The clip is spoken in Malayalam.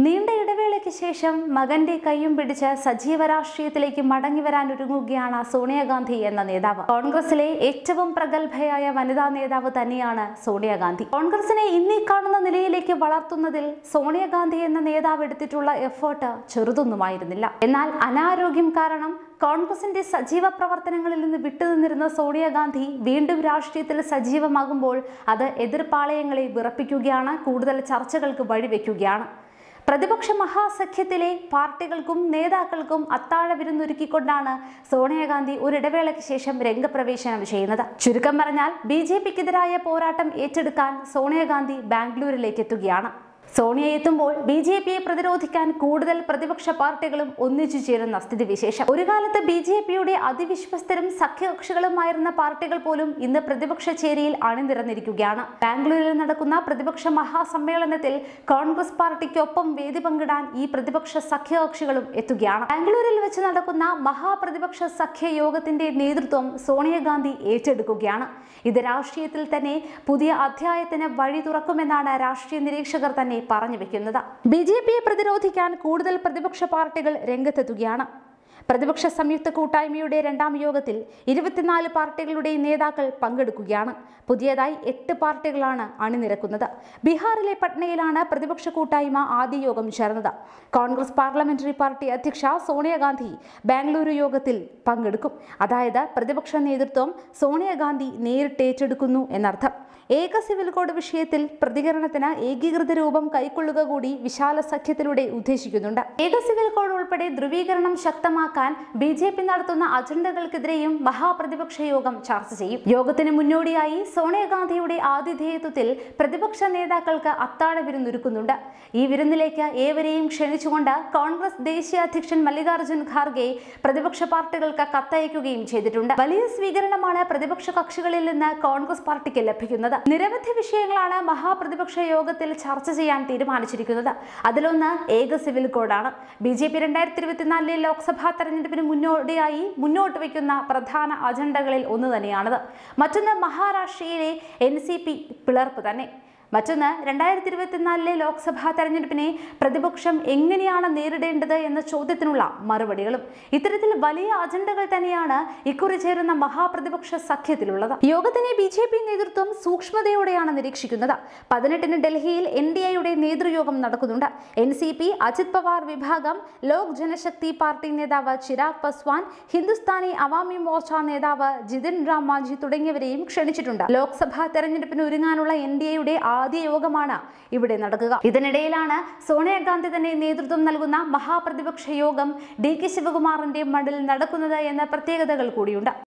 നീണ്ട ഇടവേളയ്ക്ക് ശേഷം മകന്റെ കൈയും പിടിച്ച് സജീവ രാഷ്ട്രീയത്തിലേക്ക് മടങ്ങി വരാൻ ഒരുങ്ങുകയാണ് സോണിയാഗാന്ധി എന്ന നേതാവ് കോൺഗ്രസിലെ ഏറ്റവും പ്രഗത്ഭയായ വനിതാ നേതാവ് തന്നെയാണ് സോണിയാഗാന്ധി കോൺഗ്രസിനെ ഇന്നീ കാണുന്ന നിലയിലേക്ക് വളർത്തുന്നതിൽ സോണിയാഗാന്ധി എന്ന നേതാവ് എടുത്തിട്ടുള്ള എഫേർട്ട് ചെറുതൊന്നുമായിരുന്നില്ല എന്നാൽ അനാരോഗ്യം കാരണം കോൺഗ്രസിന്റെ സജീവ പ്രവർത്തനങ്ങളിൽ നിന്ന് വിട്ടുനിന്നിരുന്ന സോണിയാഗാന്ധി വീണ്ടും രാഷ്ട്രീയത്തിൽ സജീവമാകുമ്പോൾ അത് എതിർപ്പാളയങ്ങളെ വിറപ്പിക്കുകയാണ് കൂടുതൽ ചർച്ചകൾക്ക് വഴിവെക്കുകയാണ് പ്രതിപക്ഷ മഹാസഖ്യത്തിലെ പാർട്ടികൾക്കും നേതാക്കൾക്കും അത്താഴ വിരുന്നൊരുക്കിക്കൊണ്ടാണ് സോണിയാഗാന്ധി ഒരിടവേളയ്ക്ക് ശേഷം രംഗപ്രവേശനം ചെയ്യുന്നത് ചുരുക്കം പറഞ്ഞാൽ ബി ജെ പിക്കെതിരായ പോരാട്ടം ഏറ്റെടുക്കാൻ സോണിയാഗാന്ധി ബാംഗ്ലൂരിലേക്ക് എത്തുകയാണ് സോണിയ എത്തുമ്പോൾ ബി ജെ പിയെ പ്രതിരോധിക്കാൻ കൂടുതൽ പ്രതിപക്ഷ പാർട്ടികളും ഒന്നിച്ചു ചേരുന്ന സ്ഥിതിവിശേഷം ഒരു കാലത്ത് ബി ജെ പിയുടെ അതിവിശ്വസ്തരും സഖ്യകക്ഷികളുമായിരുന്ന പാർട്ടികൾ പോലും ഇന്ന് പ്രതിപക്ഷ ചേരിയിൽ അണിനിരന്നിരിക്കുകയാണ് ബാംഗ്ലൂരിൽ നടക്കുന്ന പ്രതിപക്ഷ മഹാസമ്മേളനത്തിൽ കോൺഗ്രസ് പാർട്ടിക്കൊപ്പം വേദി പങ്കിടാൻ ഈ പ്രതിപക്ഷ സഖ്യകക്ഷികളും എത്തുകയാണ് ബാംഗ്ലൂരിൽ വെച്ച് നടക്കുന്ന മഹാപ്രതിപക്ഷ സഖ്യ യോഗത്തിന്റെ നേതൃത്വം സോണിയാഗാന്ധി ഏറ്റെടുക്കുകയാണ് ഇത് രാഷ്ട്രീയത്തിൽ തന്നെ പുതിയ അധ്യായത്തിന് വഴി തുറക്കുമെന്നാണ് രാഷ്ട്രീയ നിരീക്ഷകർ തന്നെ പറഞ്ഞു വെക്കുന്നത് ബി ജെ പിയെ പ്രതിരോധിക്കാൻ കൂടുതൽ പ്രതിപക്ഷ പാർട്ടികൾ രംഗത്തെത്തുകയാണ് പ്രതിപക്ഷ സംയുക്ത കൂട്ടായ്മയുടെ രണ്ടാം യോഗത്തിൽ ഇരുപത്തിനാല് പാർട്ടികളുടെ നേതാക്കൾ പങ്കെടുക്കുകയാണ് പുതിയതായി എട്ട് പാർട്ടികളാണ് അണിനിരക്കുന്നത് ബീഹാറിലെ പട്നയിലാണ് പ്രതിപക്ഷ കൂട്ടായ്മ ആദ്യ യോഗം ചേർന്നത് കോൺഗ്രസ് പാർലമെന്ററി പാർട്ടി അധ്യക്ഷ സോണിയാഗാന്ധി ബാംഗ്ലൂരു യോഗത്തിൽ പങ്കെടുക്കും അതായത് പ്രതിപക്ഷ നേതൃത്വം സോണിയാഗാന്ധി നേരിട്ട് ഏറ്റെടുക്കുന്നു എന്നർത്ഥം ഏക സിവിൽ കോഡ് വിഷയത്തിൽ പ്രതികരണത്തിന് ഏകീകൃത രൂപം കൈക്കൊള്ളുക കൂടി വിശാല സഖ്യത്തിലൂടെ ഉദ്ദേശിക്കുന്നുണ്ട് ഏക സിവിൽ കോഡ് ഉൾപ്പെടെ ധ്രുവീകരണം ശക്തമാക്കാൻ ബി ജെ പി നടത്തുന്ന അജണ്ടകൾക്കെതിരെയും മഹാപ്രതിപക്ഷ യോഗം ചർച്ച ചെയ്യും യോഗത്തിന് മുന്നോടിയായി സോണിയാഗാന്ധിയുടെ ആതിഥേയത്വത്തിൽ പ്രതിപക്ഷ നേതാക്കൾക്ക് അത്താഴ വിരുന്നൊരുക്കുന്നുണ്ട് ഈ വിരുന്നിലേക്ക് ഏവരെയും ക്ഷണിച്ചുകൊണ്ട് കോൺഗ്രസ് ദേശീയ അധ്യക്ഷൻ മല്ലികാർജ്ജുൻ ഖാർഗെ പ്രതിപക്ഷ പാർട്ടികൾക്ക് കത്തയക്കുകയും ചെയ്തിട്ടുണ്ട് വലിയ സ്വീകരണമാണ് പ്രതിപക്ഷ കക്ഷികളിൽ നിന്ന് കോൺഗ്രസ് പാർട്ടിക്ക് ലഭിക്കുന്നത് നിരവധി വിഷയങ്ങളാണ് മഹാപ്രതിപക്ഷ യോഗത്തിൽ ചർച്ച ചെയ്യാൻ തീരുമാനിച്ചിരിക്കുന്നത് അതിലൊന്ന് ഏക സിവിൽ കോഡാണ് ബി ജെ പി രണ്ടായിരത്തി ഇരുപത്തിനാലിലെ ലോക്സഭാ തെരഞ്ഞെടുപ്പിന് മുന്നോടിയായി മുന്നോട്ട് വയ്ക്കുന്ന പ്രധാന അജണ്ടകളിൽ ഒന്ന് തന്നെയാണത് മറ്റൊന്ന് മഹാരാഷ്ട്രയിലെ എൻ സി പി പിളർപ്പ് തന്നെ മറ്റൊന്ന് രണ്ടായിരത്തി ഇരുപത്തിനാലിലെ ലോക്സഭാ തെരഞ്ഞെടുപ്പിനെ പ്രതിപക്ഷം എങ്ങനെയാണ് നേരിടേണ്ടത് എന്ന ചോദ്യത്തിനുള്ള മറുപടികളും ഇത്തരത്തിൽ വലിയ അജണ്ടകൾ തന്നെയാണ് ഇക്കുറി ചേരുന്ന മഹാപ്രതിപക്ഷ സഖ്യത്തിലുള്ളത് യോഗത്തിനെ ബി ജെ പി നേതൃത്വം സൂക്ഷ്മതയോടെയാണ് നിരീക്ഷിക്കുന്നത് പതിനെട്ടിന് ഡൽഹിയിൽ എൻ ഡി എയുടെ നേതൃയോഗം നടക്കുന്നുണ്ട് N C P Ajit Pawar വിഭാഗം ലോക് ജനശക്തി പാർട്ടി നേതാവ് ചിരാഗ് പസ്വാൻ ഹിന്ദുസ്ഥാനി അവാമി മോർച്ച നേതാവ് ജിതിൻ റാം മാഞ്ചി തുടങ്ങിയവരെയും ക്ഷണിച്ചിട്ടുണ്ട് ലോക്സഭാ തെരഞ്ഞെടുപ്പിന് ഒരുങ്ങാനുള്ള എൻ ഡി എയുടെ ആദ്യ യോഗമാണ് ഇവിടെ നടക്കുക ഇതിനിടയിലാണ് സോണിയാഗാന്ധി തന്നെ നേതൃത്വം നൽകുന്ന മഹാപ്രതിപക്ഷ യോഗം ഡി കെ ശിവകുമാറിന്റെ മണ്ടിൽ നടക്കുന്നത് എന്ന പ്രത്യേകതകൾ കൂടിയുണ്ട്